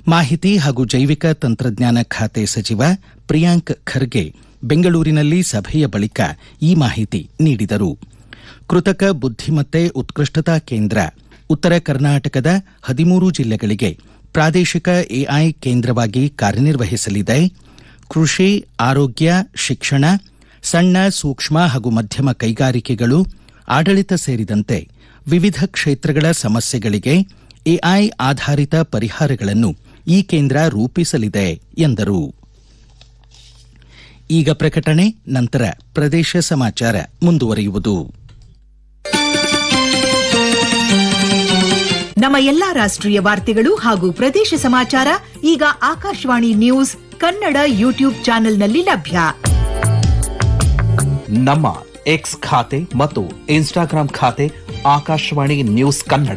ಮಾಹಿತಿ ಹಾಗೂ ಜೈವಿಕ ತಂತ್ರಜ್ಞಾನ ಖಾತೆ ಸಚಿವ ಪ್ರಿಯಾಂಕ್ ಖರ್ಗೆ ಬೆಂಗಳೂರಿನಲ್ಲಿ ಸಭೆಯ ಬಳಿಕ ಈ ಮಾಹಿತಿ ನೀಡಿದರು ಕೃತಕ ಬುದ್ಧಿಮತ್ತೆ ಉತ್ಕೃಷ್ಟತಾ ಕೇಂದ್ರ ಉತ್ತರ ಕರ್ನಾಟಕದ ಹದಿಮೂರು ಜಿಲ್ಲೆಗಳಿಗೆ ಪ್ರಾದೇಶಿಕ ಎಐ ಕೇಂದ್ರವಾಗಿ ಕಾರ್ಯನಿರ್ವಹಿಸಲಿದೆ ಕೃಷಿ ಆರೋಗ್ಯ ಶಿಕ್ಷಣ ಸಣ್ಣ ಸೂಕ್ಷ್ಮ ಹಾಗೂ ಮಧ್ಯಮ ಕೈಗಾರಿಕೆಗಳು ಆಡಳಿತ ಸೇರಿದಂತೆ ವಿವಿಧ ಕ್ಷೇತ್ರಗಳ ಸಮಸ್ಯೆಗಳಿಗೆ ಎಐ ಆಧಾರಿತ ಪರಿಹಾರಗಳನ್ನು ಈ ಕೇಂದ್ರ ರೂಪಿಸಲಿದೆ ಎಂದರು ಈಗ ಪ್ರಕಟಣೆ ನಂತರ ಪ್ರದೇಶ ಸಮಾಚಾರ ಮುಂದುವರಿಯುವುದು ನಮ್ಮ ಎಲ್ಲಾ ರಾಷ್ಟ್ರೀಯ ವಾರ್ತೆಗಳು ಹಾಗೂ ಪ್ರದೇಶ ಸಮಾಚಾರ ಈಗ ಆಕಾಶವಾಣಿ ನ್ಯೂಸ್ ಕನ್ನಡ ಯೂಟ್ಯೂಬ್ ಚಾನೆಲ್ನಲ್ಲಿ ಲಭ್ಯ ನಮ್ಮ ಎಕ್ಸ್ ಖಾತೆ ಮತ್ತು ಇನ್ಸ್ಟಾಗ್ರಾಂ ಖಾತೆ ಆಕಾಶವಾಣಿ ನ್ಯೂಸ್ ಕನ್ನಡ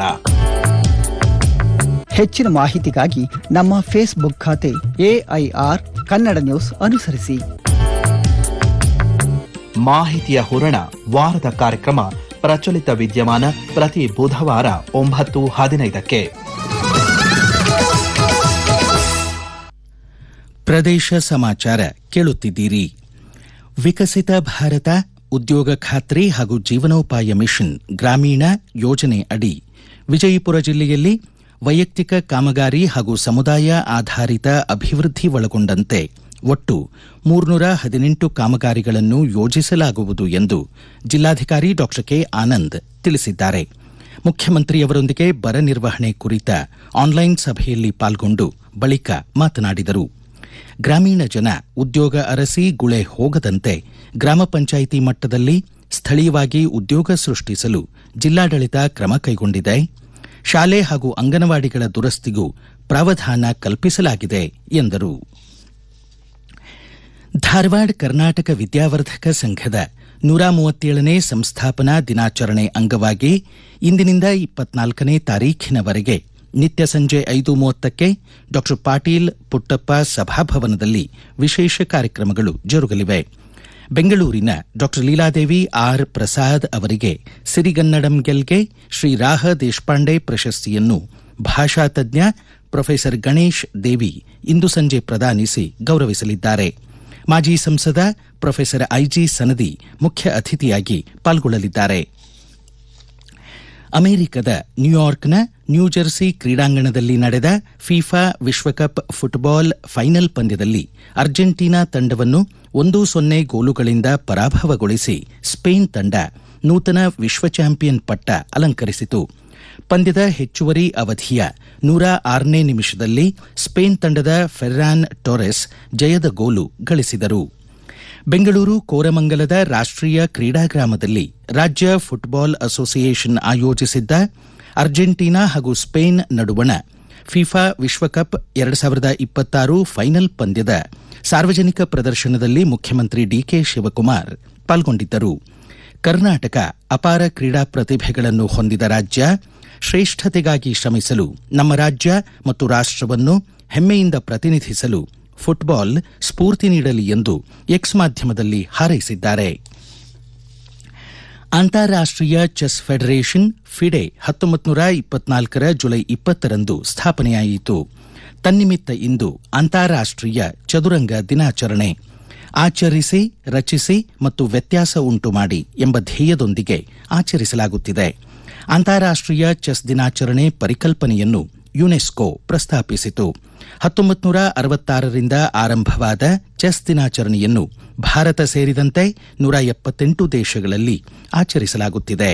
ಹೆಚ್ಚಿನ ಮಾಹಿತಿಗಾಗಿ ನಮ್ಮ ಫೇಸ್ಬುಕ್ ಖಾತೆ ಎಐಆರ್ ಕನ್ನಡ ನ್ಯೂಸ್ ಅನುಸರಿಸಿ ಮಾಹಿತಿಯ ಹೂರಣ ವಾರದ ಕಾರ್ಯಕ್ರಮ ಪ್ರಚಲಿತ ವಿದ್ಯಮಾನ ಪ್ರತಿ ಬುಧವಾರ ಒಂಬತ್ತು ಹದಿನೈದಕ್ಕೆ ಪ್ರದೇಶ ಸಮಾಚಾರ ಕೇಳುತ್ತಿದ್ದೀರಿ ವಿಕಸಿತ ಭಾರತ ಉದ್ಯೋಗ ಖಾತ್ರಿ ಹಾಗೂ ಜೀವನೋಪಾಯ ಮಿಷನ್ ಗ್ರಾಮೀಣ ಯೋಜನೆ ಅಡಿ ವಿಜಯಪುರ ಜಿಲ್ಲೆಯಲ್ಲಿ ವೈಯಕ್ತಿಕ ಕಾಮಗಾರಿ ಹಾಗೂ ಸಮುದಾಯ ಆಧಾರಿತ ಅಭಿವೃದ್ಧಿ ಒಳಗೊಂಡಂತೆ ಒಟ್ಟು ಮೂರ್ನೂರ ಹದಿನೆಂಟು ಕಾಮಗಾರಿಗಳನ್ನು ಯೋಜಿಸಲಾಗುವುದು ಎಂದು ಜಿಲ್ಲಾಧಿಕಾರಿ ಡಾ ಕೆ ಆನಂದ್ ತಿಳಿಸಿದ್ದಾರೆ ಮುಖ್ಯಮಂತ್ರಿಯವರೊಂದಿಗೆ ಬರ ನಿರ್ವಹಣೆ ಕುರಿತ ಆನ್ಲೈನ್ ಸಭೆಯಲ್ಲಿ ಪಾಲ್ಗೊಂಡು ಬಳಿಕ ಮಾತನಾಡಿದರು ಗ್ರಾಮೀಣ ಜನ ಉದ್ಯೋಗ ಅರಸಿ ಗುಳೆ ಹೋಗದಂತೆ ಗ್ರಾಮ ಪಂಚಾಯಿತಿ ಮಟ್ಟದಲ್ಲಿ ಸ್ಥಳೀಯವಾಗಿ ಉದ್ಯೋಗ ಸೃಷ್ಟಿಸಲು ಜಿಲ್ಲಾಡಳಿತ ಕ್ರಮ ಕೈಗೊಂಡಿದೆ ಶಾಲೆ ಹಾಗೂ ಅಂಗನವಾಡಿಗಳ ದುರಸ್ತಿಗೂ ಪ್ರಾವಧಾನ ಕಲ್ಪಿಸಲಾಗಿದೆ ಎಂದರು ಧಾರವಾಡ ಕರ್ನಾಟಕ ವಿದ್ಯಾವರ್ಧಕ ಸಂಘದ ನೂರ ಮೂವತ್ತೇಳನೇ ಸಂಸ್ಥಾಪನಾ ದಿನಾಚರಣೆ ಅಂಗವಾಗಿ ಇಂದಿನಿಂದ ಇಪ್ಪತ್ನಾಲ್ಕನೇ ತಾರೀಖಿನವರೆಗೆ ನಿತ್ಯ ಸಂಜೆ ಐದು ಮೂವತ್ತಕ್ಕೆ ಡಾ ಪಾಟೀಲ್ ಪುಟ್ಟಪ್ಪ ಸಭಾಭವನದಲ್ಲಿ ವಿಶೇಷ ಕಾರ್ಯಕ್ರಮಗಳು ಜರುಗಲಿವೆ ಬೆಂಗಳೂರಿನ ಡಾ ಲೀಲಾದೇವಿ ಆರ್ ಪ್ರಸಾದ್ ಅವರಿಗೆ ಸಿರಿಗನ್ನಡಂ ಗೆಲ್ಗೆ ಶ್ರೀ ರಾಹ ದೇಶಪಾಂಡೆ ಪ್ರಶಸ್ತಿಯನ್ನು ಭಾಷಾ ತಜ್ಞ ಪ್ರೊಫೆಸರ್ ಗಣೇಶ್ ದೇವಿ ಇಂದು ಸಂಜೆ ಪ್ರದಾನಿಸಿ ಗೌರವಿಸಲಿದ್ದಾರೆ ಮಾಜಿ ಸಂಸದ ಪ್ರೊಫೆಸರ್ ಐಜಿ ಸನದಿ ಮುಖ್ಯ ಅತಿಥಿಯಾಗಿ ಪಾಲ್ಗೊಳ್ಳಲಿದ್ದಾರೆ ಅಮೆರಿಕದ ನ್ಯೂಯಾರ್ಕ್ನ ನ್ಯೂಜೆರ್ಸಿ ಕ್ರೀಡಾಂಗಣದಲ್ಲಿ ನಡೆದ ಫಿಫಾ ವಿಶ್ವಕಪ್ ಫುಟ್ಬಾಲ್ ಫೈನಲ್ ಪಂದ್ಯದಲ್ಲಿ ಅರ್ಜೆಂಟೀನಾ ತಂಡವನ್ನು ಒಂದು ಸೊನ್ನೆ ಗೋಲುಗಳಿಂದ ಪರಾಭವಗೊಳಿಸಿ ಸ್ಪೇನ್ ತಂಡ ನೂತನ ವಿಶ್ವ ಚಾಂಪಿಯನ್ ಪಟ್ಟ ಅಲಂಕರಿಸಿತು ಪಂದ್ಯದ ಹೆಚ್ಚುವರಿ ಅವಧಿಯ ನೂರ ಆರನೇ ನಿಮಿಷದಲ್ಲಿ ಸ್ಪೇನ್ ತಂಡದ ಫೆರ್ರಾನ್ ಟೊರೆಸ್ ಜಯದ ಗೋಲು ಗಳಿಸಿದರು ಬೆಂಗಳೂರು ಕೋರಮಂಗಲದ ರಾಷ್ಟ್ರೀಯ ಕ್ರೀಡಾಗ್ರಾಮದಲ್ಲಿ ರಾಜ್ಯ ಫುಟ್ಬಾಲ್ ಅಸೋಸಿಯೇಷನ್ ಆಯೋಜಿಸಿದ್ದ ಅರ್ಜೆಂಟೀನಾ ಹಾಗೂ ಸ್ಪೇನ್ ನಡುವಣ ಫಿಫಾ ವಿಶ್ವಕಪ್ ಎರಡು ಸಾವಿರದ ಇಪ್ಪತ್ತಾರು ಫೈನಲ್ ಪಂದ್ಯದ ಸಾರ್ವಜನಿಕ ಪ್ರದರ್ಶನದಲ್ಲಿ ಮುಖ್ಯಮಂತ್ರಿ ಡಿಕೆ ಶಿವಕುಮಾರ್ ಪಾಲ್ಗೊಂಡಿದ್ದರು ಕರ್ನಾಟಕ ಅಪಾರ ಕ್ರೀಡಾ ಪ್ರತಿಭೆಗಳನ್ನು ಹೊಂದಿದ ರಾಜ್ಯ ಶ್ರೇಷ್ಠತೆಗಾಗಿ ಶ್ರಮಿಸಲು ನಮ್ಮ ರಾಜ್ಯ ಮತ್ತು ರಾಷ್ಟವನ್ನು ಹೆಮ್ಮೆಯಿಂದ ಪ್ರತಿನಿಧಿಸಲು ಫುಟ್ಬಾಲ್ ಸ್ಫೂರ್ತಿ ನೀಡಲಿ ಎಂದು ಎಕ್ಸ್ ಮಾಧ್ಯಮದಲ್ಲಿ ಹಾರೈಸಿದ್ದಾರೆ ಅಂತಾರಾಷ್ಟೀಯ ಚೆಸ್ ಫೆಡರೇಷನ್ ಫಿಡೆ ಹತ್ತೊಂಬತ್ತು ನೂರ ಇಪ್ಪತ್ನಾಲ್ಕರ ಜುಲೈ ಇಪ್ಪತ್ತರಂದು ಸ್ಥಾಪನೆಯಾಯಿತು ತನ್ನಿಮಿತ್ತ ಇಂದು ಅಂತಾರಾಷ್ಟೀಯ ಚದುರಂಗ ದಿನಾಚರಣೆ ಆಚರಿಸಿ ರಚಿಸಿ ಮತ್ತು ವ್ಯತ್ಯಾಸ ಉಂಟು ಮಾಡಿ ಎಂಬ ಧ್ಯೇಯದೊಂದಿಗೆ ಆಚರಿಸಲಾಗುತ್ತಿದೆ ಅಂತಾರಾಷ್ಟೀಯ ಚೆಸ್ ದಿನಾಚರಣೆ ಪರಿಕಲ್ಪನೆಯನ್ನು ಯುನೆಸ್ಕೋ ಪ್ರಸ್ತಾಪಿಸಿತು ಹತ್ತೊಂಬತ್ತು ನೂರ ಅರವತ್ತಾರರಿಂದ ಆರಂಭವಾದ ಚೆಸ್ ದಿನಾಚರಣೆಯನ್ನು ಭಾರತ ಸೇರಿದಂತೆ ನೂರ ಎಪ್ಪತ್ತೆಂಟು ದೇಶಗಳಲ್ಲಿ ಆಚರಿಸಲಾಗುತ್ತಿದೆ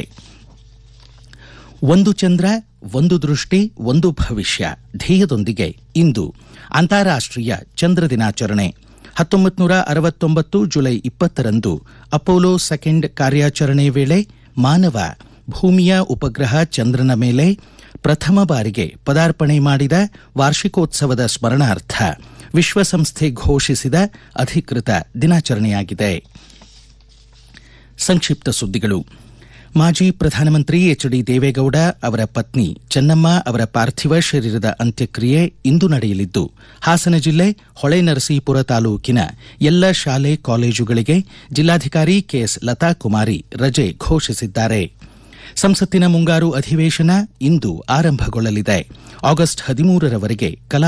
ಒಂದು ಚಂದ್ರ ಒಂದು ದೃಷ್ಟಿ ಒಂದು ಭವಿಷ್ಯ ಧ್ಯೇಯದೊಂದಿಗೆ ಇಂದು ಅಂತಾರಾಷ್ಟೀಯ ಚಂದ್ರ ದಿನಾಚರಣೆ ಹತ್ತೊಂಬತ್ತು ನೂರ ಅರವತ್ತೊಂಬತ್ತು ಜುಲೈ ಇಪ್ಪತ್ತರಂದು ಅಪೋಲೋ ಸೆಕೆಂಡ್ ಕಾರ್ಯಾಚರಣೆ ವೇಳೆ ಮಾನವ ಭೂಮಿಯ ಉಪಗ್ರಹ ಚಂದ್ರನ ಮೇಲೆ ಪ್ರಥಮ ಬಾರಿಗೆ ಪದಾರ್ಪಣೆ ಮಾಡಿದ ವಾರ್ಷಿಕೋತ್ಸವದ ಸ್ಮರಣಾರ್ಥ ವಿಶ್ವಸಂಸ್ಥೆ ಘೋಷಿಸಿದ ಅಧಿಕೃತ ದಿನಾಚರಣೆಯಾಗಿದೆ ಸಂಕ್ಷಿಪ್ತ ಸುದ್ದಿಗಳು ಮಾಜಿ ಪ್ರಧಾನಮಂತ್ರಿ ಎಚ್ ಡಿ ದೇವೇಗೌಡ ಅವರ ಪತ್ನಿ ಚೆನ್ನಮ್ಮ ಅವರ ಪಾರ್ಥಿವ ಶರೀರದ ಅಂತ್ಯಕ್ರಿಯೆ ಇಂದು ನಡೆಯಲಿದ್ದು ಹಾಸನ ಜಿಲ್ಲೆ ಹೊಳೆನರಸೀಪುರ ತಾಲೂಕಿನ ಎಲ್ಲ ಶಾಲೆ ಕಾಲೇಜುಗಳಿಗೆ ಜಿಲ್ಲಾಧಿಕಾರಿ ಕೆಎಸ್ ಲತಾ ಕುಮಾರಿ ರಜೆ ಘೋಷಿಸಿದ್ದಾರೆ ಸಂಸತ್ತಿನ ಮುಂಗಾರು ಅಧಿವೇಶನ ಇಂದು ಆರಂಭಗೊಳ್ಳಲಿದೆ ಆಗಸ್ಟ್ ಹದಿಮೂರರವರೆಗೆ ಕಲಾ